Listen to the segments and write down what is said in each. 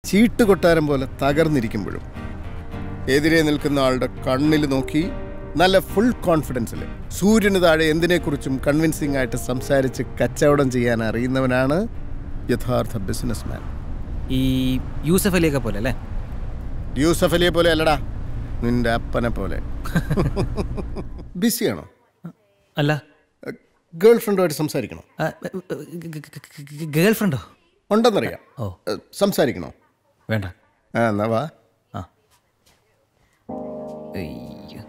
ചീട്ടുകൊട്ടാരം പോലെ തകർന്നിരിക്കുമ്പോഴും എതിരെ നിൽക്കുന്ന ആളുടെ കണ്ണിൽ നോക്കി നല്ല ഫുൾ കോൺഫിഡൻസിൽ സൂര്യന് താഴെ എന്തിനെക്കുറിച്ചും കൺവിൻസിംഗ് ആയിട്ട് സംസാരിച്ച് കച്ചവടം ചെയ്യാൻ അറിയുന്നവനാണ് യഥാർത്ഥ ബിസിനസ്മാൻ ഈ യൂസഫ് അലിയൊക്കെ പോലെ അല്ലേ യൂസഫ് അലിയെ പോലെ അല്ലടാ നിന്റെ അപ്പനെ പോലെ ബിസിയാണോ അല്ല ഗേൾ ഫ്രണ്ടുമായിട്ട് സംസാരിക്കണോ ഗേൾ ഫ്രണ്ടോ ഉണ്ടെന്നറിയാം ഓ ഏ, സംസാരിക്കണോ വേണ്ട ആ എന്നാ വാ ആ അയ്യോ.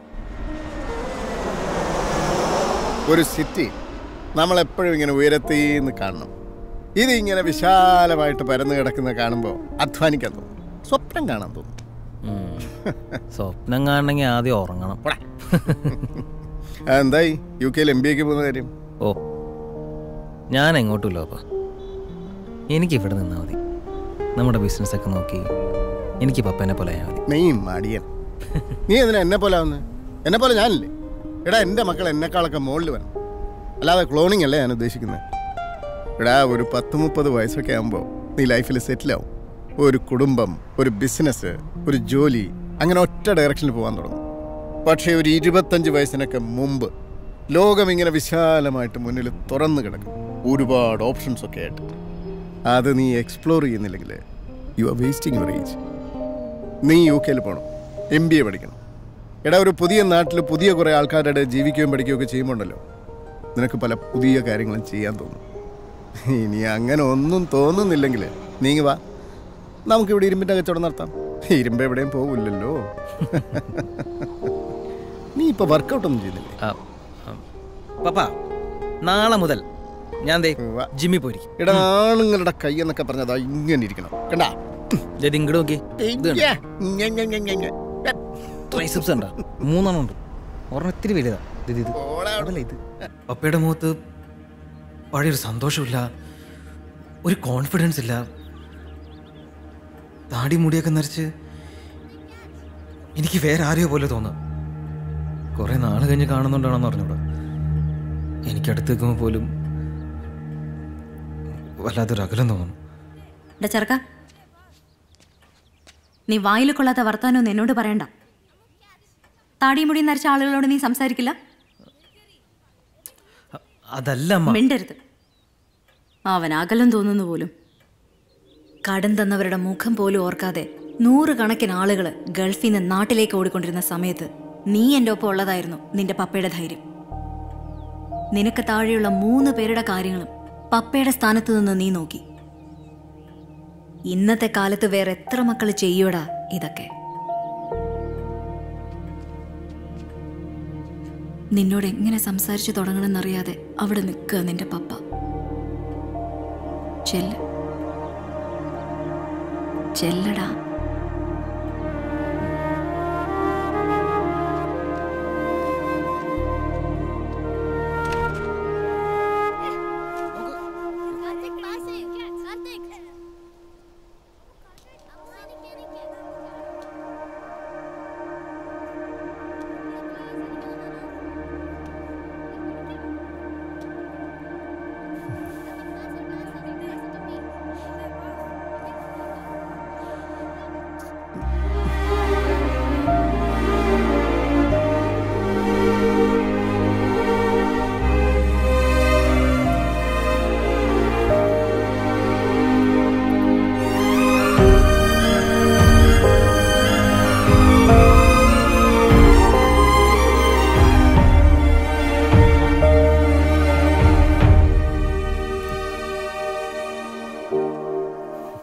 ഒരു സിറ്റി നമ്മളെപ്പോഴും ഇങ്ങനെ ഉയരത്തീന്ന് കാണണം ഇത് ഇങ്ങനെ വിശാലമായിട്ട് പരന്നു കിടക്കുന്ന കാണുമ്പോൾ അധ്വാനിക്കാൻ തോന്നും സ്വപ്നം കാണാൻ തോന്നും ഉം. സ്വപ്നം കാണണമെങ്കിൽ ആദ്യം ഉറങ്ങണം പോടാ. ആ, എന്തായി യു കെയിൽ എം ബി എക്ക് പോകുന്ന കാര്യം ഓ ഞാൻ എങ്ങോട്ടുമില്ല അപ്പ എനിക്ക് ഇവിടെ നിന്നാൽ മതി നമ്മുടെ ബിസിനസ്സൊക്കെ നോക്കി എനിക്ക് പപ്പനെ പോലെ ആയാൽ മതി നീ മടിയൻ നീ എന്തിനാ എന്നെ പോലെ ആവുന്നത് എന്നെ പോലെ ഞാനില്ലേ എടാ എൻ്റെ മക്കൾ എന്നെക്കാളൊക്കെ മുകളിൽ വരണം അല്ലാതെ ക്ലോണിംഗ് അല്ലേ ഞാൻ ഉദ്ദേശിക്കുന്നത് എടാ ഒരു പത്ത് മുപ്പത് വയസ്സൊക്കെ ആകുമ്പോൾ നീ ലൈഫിൽ സെറ്റിലാവും ഒരു കുടുംബം ഒരു ബിസിനസ് ഒരു ജോലി അങ്ങനെ ഒറ്റ ഡയറക്ഷനിൽ പോകാൻ തുടങ്ങും പക്ഷേ ഒരു ഇരുപത്തഞ്ച് വയസ്സിനൊക്കെ മുമ്പ് ലോകം ഇങ്ങനെ വിശാലമായിട്ട് മുന്നിൽ തുറന്നു കിടക്കും ഒരുപാട് ഓപ്ഷൻസ് ഒക്കെ ആയിട്ട് അത് നീ എക്സ്പ്ലോർ ചെയ്യുന്നില്ലെങ്കിൽ you are wasting your age നീ യു കെയിൽ പോകണം എം ബി എ പഠിക്കണം എടാ ഒരു പുതിയ നാട്ടിൽ പുതിയ കുറേ ആൾക്കാരുടെ ജീവിക്കുകയും പഠിക്കുകയും ഒക്കെ ചെയ്യുമ്പോണ്ടല്ലോ നിനക്ക് പല പുതിയ കാര്യങ്ങളും ചെയ്യാൻ തോന്നും ഇനി അങ്ങനെ ഒന്നും തോന്നുന്നില്ലെങ്കിൽ നീങ്ങി വാ നമുക്കിവിടെ ഇരുമ്പിൻ്റെ കച്ചവടം നടത്താം ഇരുമ്പ് എവിടെയും പോവില്ലല്ലോ നീ ഇപ്പോൾ വർക്കൗട്ടൊന്നും ചെയ്യുന്നില്ലേ ആ, ആ. പപ്പ നാളെ മുതൽ ഞാൻ ദേ ഉവ്വ. ജിമ്മിൽ പോയിരിക്കും എടാ ആണുങ്ങളുടെ കൈ എന്നൊക്കെ പറഞ്ഞതാ ഇങ്ങനെ ഇരിക്കണം കണ്ടാ ഇത് ഇങ്ങോട്ട് നോക്കി ഇത് കണ്ടോ? ഇയ്യ. ഞെ, ഞെ, ഞെ, ഞെ, ഞെ. ട്രൈസെപ്സ് ഉണ്ടോ മൂന്നെണ്ണം ഉണ്ട് ഒരെണ്ണം ഇത്തിരി വലുതാ ഇത് ഇത് ഓളെ അവിടെ. അതല്ല ഇത് പപ്പയുടെ മുഖത്ത് പഴയൊരു സന്തോഷമില്ല ഒരു കോൺഫിഡൻസ് ഇല്ല താടി മുടിയൊക്കെ നരച്ച് എനിക്ക് വേറെ ആരെയോ പോലെ തോന്നാം കുറെ നാൾ കഴിഞ്ഞ് കാണുന്നുണ്ടാണെന്ന് പറഞ്ഞൂടാ എനിക്ക് അടുത്ത് നിൽക്കുമ്പോൾ പോലും വല്ലാത്തൊരു അകലം തോന്നുന്നു എടാ ചെറുക്ക നീ വായിൽ കൊള്ളാത്ത വർത്താനൊന്നും എന്നോട് പറയണ്ട താടിയും മുടിയും നരച്ച ആളുകളോട് നീ സംസാരിക്കില്ല അ- അതല്ല അമ്മ മിണ്ടരുത് അവൻ അകലം തോന്നുന്നു പോലും കടം തന്നവരുടെ മുഖം പോലും ഓർക്കാതെ നൂറുകണക്കിന് ആളുകൾ ഗൾഫിൽ നിന്ന് നാട്ടിലേക്ക് ഓടിക്കൊണ്ടിരുന്ന സമയത്ത് നീ എൻ്റെ ഒപ്പം ഉള്ളതായിരുന്നു നിന്റെ പപ്പയുടെ ധൈര്യം നിനക്ക് താഴെയുള്ള മൂന്ന് പേരുടെ കാര്യങ്ങളും പപ്പയുടെ സ്ഥാനത്ത് നിന്ന് നീ നോക്കി ഇന്നത്തെ കാലത്ത് വേറെ എത്ര മക്കൾ ചെയ്യൂടാ ഇതൊക്കെ നിന്നോട് എങ്ങനെ സംസാരിച്ചു തുടങ്ങണമെന്നറിയാതെ അവിടെ നിൽക്കുക നിന്റെ പപ്പ ചെല്ല് ചെല്ലടാ